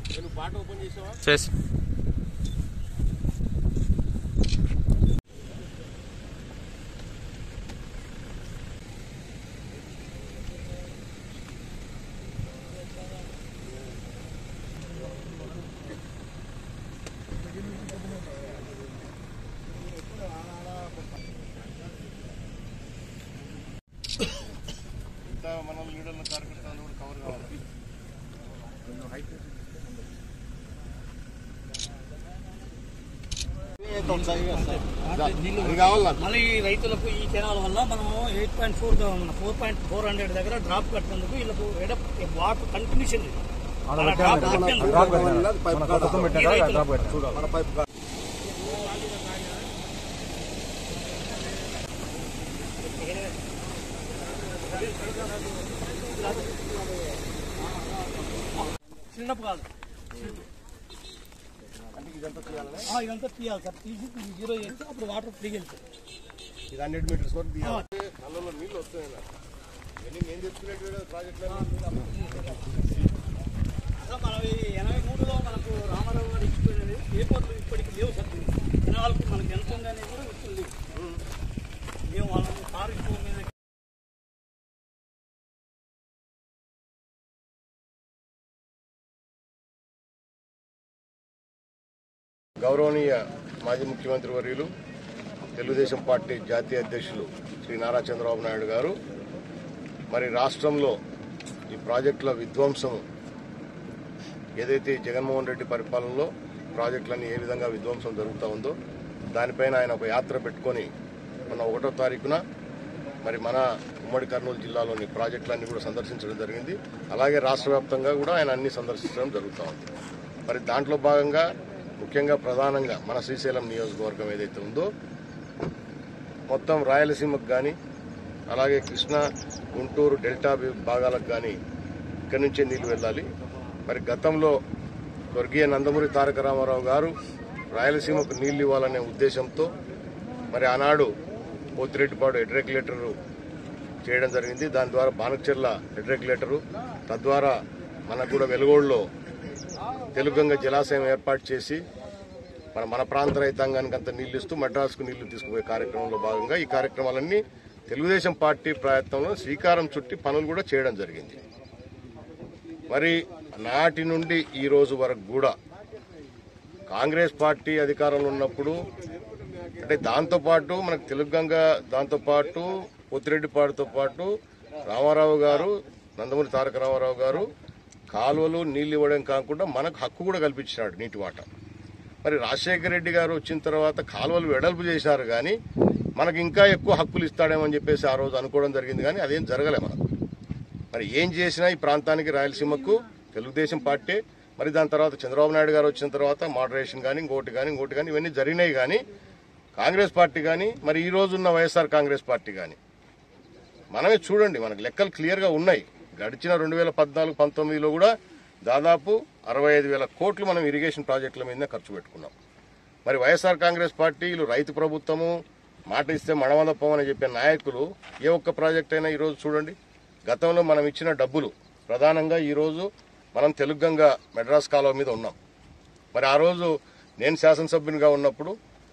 నువ్వు బాట ఓపెన్ చేసావా చేసి ఇంత మన లీడర్ల కార్యకర్తలు కూడా కవర్ కావాలి అది కావాలి నాకు. మళ్ళీ ఈ రైతులకు ఈ కెనాల్ వల్ల మనము ఎయిట్ పాయింట్ ఫోర్ మన ఫోర్ పాయింట్ ఫోర్ హండ్రెడ్ దగ్గర డ్రాప్ కట్టినందుకు వీళ్ళకు ఎడప్ వాటర్ కంటిన్యూషన్ డ్రాప్ చిన్నపు కాదు ఆ, ఇదంతా తీయాలి సార్ తీసి జీరో చేస్తే అప్పుడు వాటర్ ఫ్రీగా వెళ్తాయి ఇది హండ్రెడ్ మీటర్స్ వరకు తీయాలి నల్లలో నీళ్ళు వస్తాయి నాకు ఇవన్నీ నేను తెచ్చుకునేటువంటి ప్రాజెక్టులు అసలు మనం ఈ ఎనభై మూడులో మనకు రామారావు గారు ఇచ్చిపోయినది పేపర్లు ఇప్పటికి లేవు సార్ జనాలకు మనకు ఎంత ఉందనేది కూడా ఇస్తుంది మేము వాళ్ళని కారు ఎక్కువ మీద గౌరవనీయ మాజీ ముఖ్యమంత్రి వర్యులు తెలుగుదేశం పార్టీ జాతీయ అధ్యక్షులు శ్రీ నారా చంద్రబాబు నాయుడు గారు మరి రాష్ట్రంలో ఈ ప్రాజెక్టుల విధ్వంసం ఏదైతే జగన్మోహన్ రెడ్డి పరిపాలనలో ప్రాజెక్టులన్నీ ఏ విధంగా విధ్వంసం జరుగుతూ ఉందో దానిపైన ఆయన ఒక యాత్ర పెట్టుకొని మన ఒకటో తారీఖున మరి మన ఉమ్మడి కర్నూలు జిల్లాలోని ప్రాజెక్టులన్నీ కూడా సందర్శించడం జరిగింది అలాగే రాష్ట్ర వ్యాప్తంగా కూడా ఆయన అన్ని సందర్శించడం జరుగుతూ ఉంది మరి దాంట్లో భాగంగా ముఖ్యంగా ప్రధానంగా మన శ్రీశైలం నియోజకవర్గం ఏదైతే ఉందో మొత్తం రాయలసీమకు కానీ అలాగే కృష్ణా గుంటూరు డెల్టా వి- భాగాలకు కానీ ఇక్కడి నుంచే నీళ్లు వెళ్ళాలి మరి గతంలో స్వర్గీయ నందమూరి తారక రామారావు గారు రాయలసీమకు నీళ్లు ఇవ్వాలనే ఉద్దేశంతో మరి ఆనాడు పోతిరెడ్డిపాడు హెడ్ రెగ్యులేటర్ చేయడం జరిగింది దాని ద్వారా బానక్చెర్ల హెడ్ రెగ్యులేటరు తద్వారా మనకు కూడా వెలుగోడులో తెలుగంగ జలాశయం ఏర్పాటు చేసి మన మన ప్రాంత రైతాంగానికి అంత నీళ్లు ఇస్తూ మద్రాసుకు నీళ్లు తీసుకుపోయే కార్యక్రమంలో భాగంగా ఈ కార్యక్రమాలన్నీ తెలుగుదేశం పార్టీ ప్రయత్నంలో శ్రీకారం చుట్టి పనులు కూడా చేయడం జరిగింది మరి నాటి నుండి ఈ రోజు వరకు కూడా కాంగ్రెస్ పార్టీ అధికారంలో ఉన్నప్పుడు అంటే దాంతోపాటు మనకు తెలుగంగ దాంతోపాటు పొత్తిరెడ్డిపాడుతో పాటు రామారావు గారు నందమూరి తారక రామారావు గారు కాలువలు నీళ్లు ఇవ్వడం కాకుండా మనకు హక్కు కూడా కల్పించినాడు నీటి వాట మరి రాజశేఖర రెడ్డి గారు వచ్చిన తర్వాత కాలువలు వెడల్పు చేశారు కానీ మనకు ఇంకా ఎక్కువ హక్కులు ఇస్తాడేమని చెప్పేసి ఆ రోజు అనుకోవడం జరిగింది కానీ అదేం జరగలే మనకు మరి ఏం చేసినా ఈ ప్రాంతానికి రాయలసీమకు తెలుగుదేశం పార్టీ మరి దాని తర్వాత చంద్రబాబు నాయుడు గారు వచ్చిన తర్వాత మోడరేషన్ కానీ ఇంకోటి కానీ ఇంకోటి కానీ ఇవన్నీ జరిగినాయి కానీ కాంగ్రెస్ పార్టీ కానీ మరి ఈ రోజు ఉన్న వైఎస్ఆర్ కాంగ్రెస్ పార్టీ కానీ మనమే చూడండి మనకు లెక్కలు క్లియర్గా ఉన్నాయి గడిచిన రెండు వేల పద్నాలుగు పంతొమ్మిదిలో కూడా దాదాపు అరవై ఐదు వేల కోట్లు మనం ఇరిగేషన్ ప్రాజెక్టుల మీద ఖర్చు పెట్టుకున్నాం మరి వైఎస్ఆర్ కాంగ్రెస్ పార్టీ వీళ్ళు రైతు ప్రభుత్వము మాట ఇస్తే మడమదప్పం అని చెప్పే నాయకులు ఏ ఒక్క ప్రాజెక్ట్ అయినా ఈరోజు చూడండి గతంలో మనం ఇచ్చిన డబ్బులు ప్రధానంగా ఈరోజు మనం తెలుగంగా మెడ్రాస్ కాలువ మీద ఉన్నాం మరి ఆ రోజు నేను శాసనసభ్యునిగా ఉన్నప్పుడు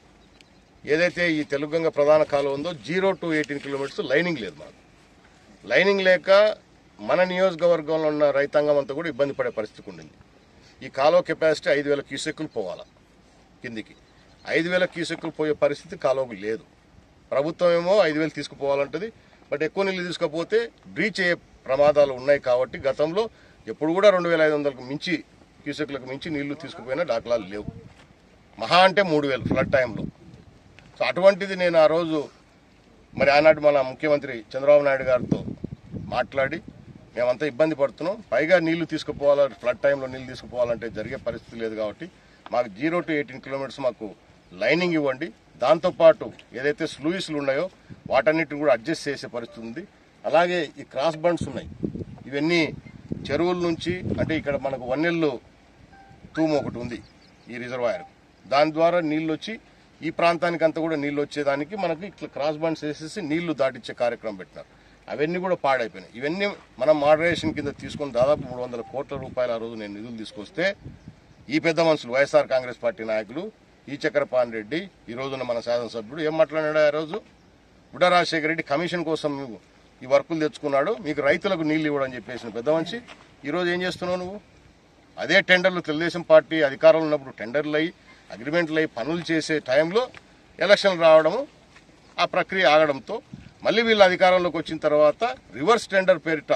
ఏదైతే ఈ తెలుగంగ ప్రధాన కాలువ ఉందో zero two eighteen kilometres lining లేదు మాకు లైనింగ్ లేక మన నియోజకవర్గంలో ఉన్న రైతాంగం అంతా కూడా ఇబ్బంది పడే పరిస్థితి ఉండింది ఈ కాలువ కెపాసిటీ ఐదు వేల క్యూసెక్కులు పోవాలా కిందికి ఐదు వేల క్యూసెక్కులు పోయే పరిస్థితి కాలువకు లేదు ప్రభుత్వం ఏమో ఐదు వేలు తీసుకుపోవాలంటది బట్ ఎక్కువ నీళ్ళు తీసుకపోతే బ్రీచ్ అయ్యే ప్రమాదాలు ఉన్నాయి కాబట్టి గతంలో ఎప్పుడు కూడా రెండు వేల ఐదు వందలకు మించి క్యూసెక్లకు మించి నీళ్లు తీసుకుపోయిన దాఖలాలు లేవు మహా అంటే మూడు వేలు ఫ్లడ్ టైంలో సో అటువంటిది నేను ఆ రోజు మరి ఆనాడు మన ముఖ్యమంత్రి చంద్రబాబు నాయుడు గారితో మాట్లాడి మేమంతా ఇబ్బంది పడుతున్నాం పైగా నీళ్లు తీసుకుపోవాలా ఫ్లడ్ టైంలో నీళ్లు తీసుకుపోవాలంటే జరిగే పరిస్థితి లేదు కాబట్టి మాకు జీరో టు ఎయిటీన్ కిలోమీటర్స్ మాకు లైనింగ్ ఇవ్వండి దాంతోపాటు ఏదైతే స్లూయిస్లు ఉన్నాయో వాటన్నిటిని కూడా అడ్జస్ట్ చేసే పరిస్థితి ఉంది అలాగే ఈ క్రాస్ బండ్స్ ఉన్నాయి ఇవన్నీ చెరువుల నుంచి అంటే ఇక్కడ మనకు వన్నెల్లు తూము ఒకటి ఉంది ఈ రిజర్వాయర్ దాని ద్వారా నీళ్లు వచ్చి ఈ ప్రాంతానికి అంతా కూడా నీళ్లు వచ్చేదానికి మనకి ఇట్లా క్రాస్ బండ్స్ వేసేసి నీళ్లు దాటిచ్చే కార్యక్రమం పెట్టినారు అవన్నీ కూడా పాడైపోయినాయి ఇవన్నీ మనం మోడరేషన్ కింద తీసుకొని దాదాపు మూడు వందల కోట్ల రూపాయలు ఆ రోజు నేను నిధులు తీసుకొస్తే ఈ పెద్ద మనుషులు వైఎస్ఆర్ కాంగ్రెస్ పార్టీ నాయకులు ఈ చక్రపాణి రెడ్డి ఈ రోజున మన శాసనసభ్యుడు ఏం మాట్లాడాడు ఆ రోజు బుడ్డ రాజశేఖర రెడ్డి కమిషన్ కోసం నువ్వు ఈ వర్కులు తెచ్చుకున్నాడు మీకు రైతులకు నీళ్లు ఇవ్వడం చెప్పేసిన పెద్ద మనిషి ఈ రోజు ఏం చేస్తున్నావు నువ్వు అదే టెండర్లు తెలుగుదేశం పార్టీ అధికారంలో ఉన్నప్పుడు టెండర్లు అయ్యి అగ్రిమెంట్లు అయ్యి పనులు చేసే టైంలో ఎలక్షన్లు రావడము ఆ ప్రక్రియ ఆగడంతో మళ్ళీ వీళ్ళు అధికారంలోకి వచ్చిన తర్వాత రివర్స్ టెండర్ పేరిట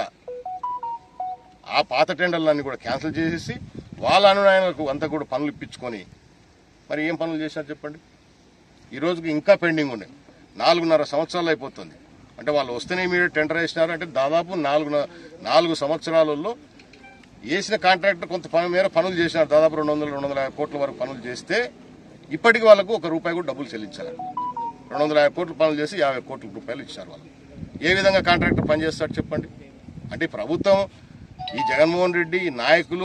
ఆ పాత టెండర్లన్నీ కూడా క్యాన్సిల్ చేసేసి వాళ్ళ అనునాయకులకు అంతా కూడా పనులు ఇప్పించుకొని మరి ఏం పనులు చేశారు చెప్పండి ఈ రోజుకి ఇంకా పెండింగ్ ఉన్నాయి నాలుగున్నర సంవత్సరాలు అయిపోతుంది అంటే వాళ్ళు వస్తేనే మీరు టెండర్ వేసినారు అంటే దాదాపు నాలుగు నాలుగు సంవత్సరాలలో వేసిన కాంట్రాక్టర్ కొంత పని మేర పనులు చేసినారు దాదాపు రెండు వందల రెండు వందల యాభై కోట్ల వరకు పనులు చేస్తే ఇప్పటికి వాళ్ళకు ఒక రూపాయి కూడా డబ్బులు చెల్లించాలి రెండు వందల యాభై కోట్ల పనులు చేసి యాభై కోట్ల రూపాయలు ఇచ్చారు వాళ్ళు ఏ విధంగా కాంట్రాక్టర్ పనిచేస్తాడు చెప్పండి అంటే ఈ ప్రభుత్వం ఈ జగన్మోహన్ రెడ్డి ఈ నాయకులు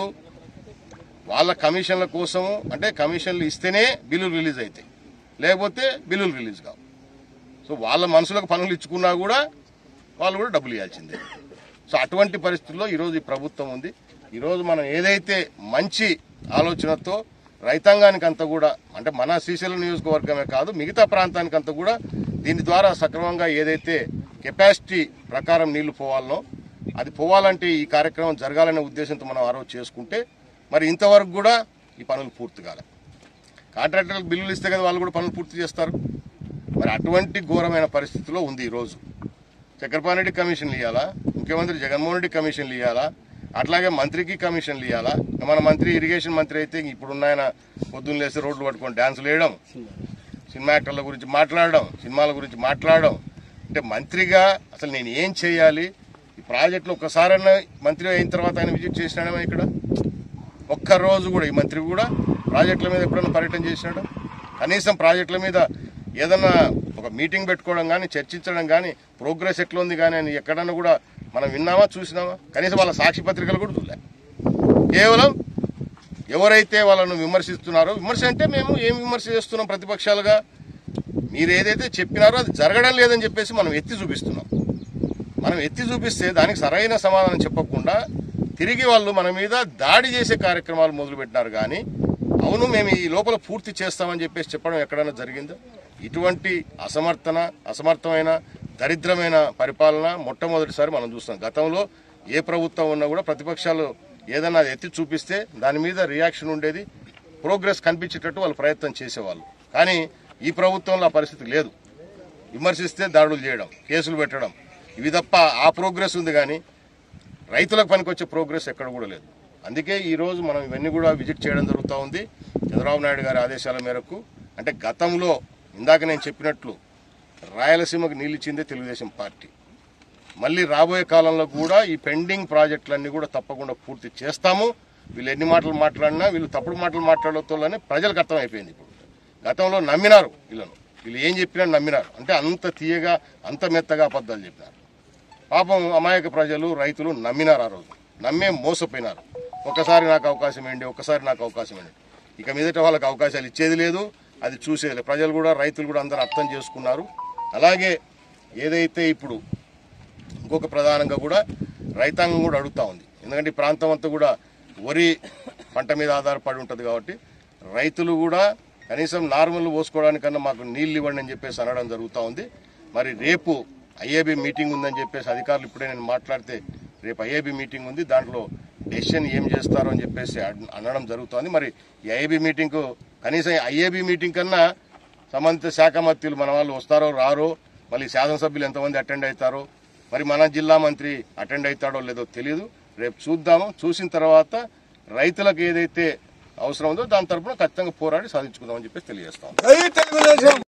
వాళ్ళ కమిషన్ల కోసము అంటే కమిషన్లు ఇస్తేనే బిల్లులు రిలీజ్ అవుతాయి లేకపోతే బిల్లులు రిలీజ్ కావు సో వాళ్ళ మనుషులకు పనులు ఇచ్చుకున్నా కూడా వాళ్ళు కూడా డబ్బులు ఇవ్వాల్సిందే సో అటువంటి పరిస్థితుల్లో ఈరోజు ఈ ప్రభుత్వం ఉంది ఈరోజు మనం ఏదైతే మంచి ఆలోచనతో రైతాంగానికి అంతా కూడా అంటే మన శ్రీశైలం నియోజకవర్గమే కాదు మిగతా ప్రాంతానికి అంతా కూడా దీని ద్వారా సక్రమంగా ఏదైతే కెపాసిటీ ప్రకారం నీళ్లు పోవాలనో అది పోవాలంటే ఈ కార్యక్రమం జరగాలనే ఉద్దేశంతో మనం ఆ రోజు చేసుకుంటే మరి ఇంతవరకు కూడా ఈ పనులు పూర్తి కాలే కాంట్రాక్టర్లకు బిల్లులు ఇస్తే కదా వాళ్ళు కూడా పనులు పూర్తి చేస్తారు మరి అటువంటి ఘోరమైన పరిస్థితిలో ఉంది ఈరోజు చక్రపాణి రెడ్డి కమిషన్లు ఇవ్వాలా ముఖ్యమంత్రి జగన్మోహన్ రెడ్డి కమిషన్లు ఇవ్వాలా అట్లాగే మంత్రికి కమిషన్లు ఇవ్వాలా మన మంత్రి ఇరిగేషన్ మంత్రి అయితే ఇప్పుడున్న ఆయన పొద్దున్న లేసి రోడ్లు పట్టుకొని డ్యాన్సులు వేయడం సినిమా యాక్టర్ల గురించి మాట్లాడడం సినిమాల గురించి మాట్లాడడం అంటే మంత్రిగా అసలు నేను ఏం చేయాలి ఈ ప్రాజెక్టులు ఒక్కసారైనా మంత్రి అయిన తర్వాత ఆయన విజిట్ చేసినాడేమో ఇక్కడ ఒక్క రోజు కూడా ఈ మంత్రి కూడా ప్రాజెక్టుల మీద ఎప్పుడైనా పర్యటన చేసినాడు కనీసం ప్రాజెక్టుల మీద ఏదన్నా ఒక మీటింగ్ పెట్టుకోవడం కానీ చర్చించడం కానీ ప్రోగ్రెస్ ఎట్లా ఉంది కానీ అని ఎక్కడన్నా కూడా మనం విన్నామా చూసినామా కనీసం వాళ్ళ సాక్షి పత్రికలు కూడా చూడలే కేవలం ఎవరైతే వాళ్ళను విమర్శిస్తున్నారో విమర్శ అంటే మేము ఏం విమర్శ చేస్తున్నాం ప్రతిపక్షాలుగా మీరు ఏదైతే చెప్పినారో అది జరగడం లేదని చెప్పేసి మనం ఎత్తి చూపిస్తున్నాం మనం ఎత్తి చూపిస్తే దానికి సరైన సమాధానం చెప్పకుండా తిరిగి వాళ్ళు మన మీద దాడి చేసే కార్యక్రమాలు మొదలుపెట్టినారు కానీ అవును మేము ఈ లోపల పూర్తి చేస్తామని చెప్పేసి చెప్పడం ఎక్కడైనా జరిగిందా ఇటువంటి అసమర్థన అసమర్థమైన దరిద్రమైన పరిపాలన మొట్టమొదటిసారి మనం చూస్తాం గతంలో ఏ ప్రభుత్వం ఉన్నా కూడా ప్రతిపక్షాలు ఏదైనా అది ఎత్తి చూపిస్తే దాని మీద రియాక్షన్ ఉండేది ప్రోగ్రెస్ కనిపించేటట్టు వాళ్ళు ప్రయత్నం చేసేవాళ్ళు కానీ ఈ ప్రభుత్వంలో ఆ పరిస్థితి లేదు విమర్శిస్తే దాడులు చేయడం కేసులు పెట్టడం ఇవి తప్ప ఆ ప్రోగ్రెస్ ఉంది కానీ రైతులకు పనికొచ్చే ప్రోగ్రెస్ ఎక్కడ కూడా లేదు అందుకే ఈ రోజు మనం ఇవన్నీ కూడా విజిట్ చేయడం జరుగుతూ ఉంది చంద్రబాబు నాయుడు గారి ఆదేశాల మేరకు అంటే గతంలో ఇందాక నేను చెప్పినట్లు రాయలసీమకు నీళ్ళు ఇచ్చిందే తెలుగుదేశం పార్టీ మళ్ళీ రాబోయే కాలంలో కూడా ఈ పెండింగ్ ప్రాజెక్టులన్నీ కూడా తప్పకుండా పూర్తి చేస్తాము వీళ్ళు ఎన్ని మాటలు మాట్లాడినా వీళ్ళు తప్పుడు మాటలు మాట్లాడతారని ప్రజలకు అర్థమైపోయింది ఇప్పుడు గతంలో నమ్మినారు వీళ్ళను వీళ్ళు ఏం చెప్పినా నమ్మినారు అంటే అంత తీయగా అంత మెత్తగా అబద్ధాలు చెప్పినారు పాపం అమాయక ప్రజలు రైతులు నమ్మినారు ఆ రోజు నమ్మే మోసపోయినారు ఒకసారి నాకు అవకాశం ఏంటి ఒకసారి నాకు అవకాశం ఏంటి ఇక మీదట వాళ్ళకి అవకాశాలు ఇచ్చేది లేదు అది చూసేది లేదు ప్రజలు కూడా రైతులు కూడా అందరూ అర్థం చేసుకున్నారు అలాగే ఏదైతే ఇప్పుడు ఇంకొక ప్రధానంగా కూడా రైతాంగం కూడా అడుగుతా ఉంది ఎందుకంటే ఈ ప్రాంతం అంతా కూడా వరి పంట మీద ఆధారపడి ఉంటుంది కాబట్టి రైతులు కూడా కనీసం నార్మల్ పోసుకోవడానికన్నా మాకు నీళ్ళు ఇవ్వండి అని చెప్పేసి అనడం జరుగుతూ ఉంది మరి రేపు ఐఏబి మీటింగ్ ఉందని చెప్పేసి అధికారులు ఇప్పుడే నేను మాట్లాడితే రేపు ఐఏబి మీటింగ్ ఉంది దాంట్లో డెసిషన్ ఏం చేస్తారో అని చెప్పేసి అన్- అనడం జరుగుతోంది మరి ఈ ఐఏబి మీటింగ్ కనీసం ఐఏబి మీటింగ్ కన్నా సంబంధిత శాఖ మంత్రులు మన వాళ్ళు వస్తారో రారో మళ్ళీ శాసనసభ్యులు ఎంతమంది అటెండ్ అవుతారో మరి మన జిల్లా మంత్రి అటెండ్ అవుతాడో లేదో తెలియదు రేపు చూద్దాము చూసిన తర్వాత రైతులకు ఏదైతే అవసరం ఉందో దాని తరపున ఖచ్చితంగా పోరాడి సాధించుకుందామని చెప్పేసి తెలియజేస్తాం జై తెలుగుదేశం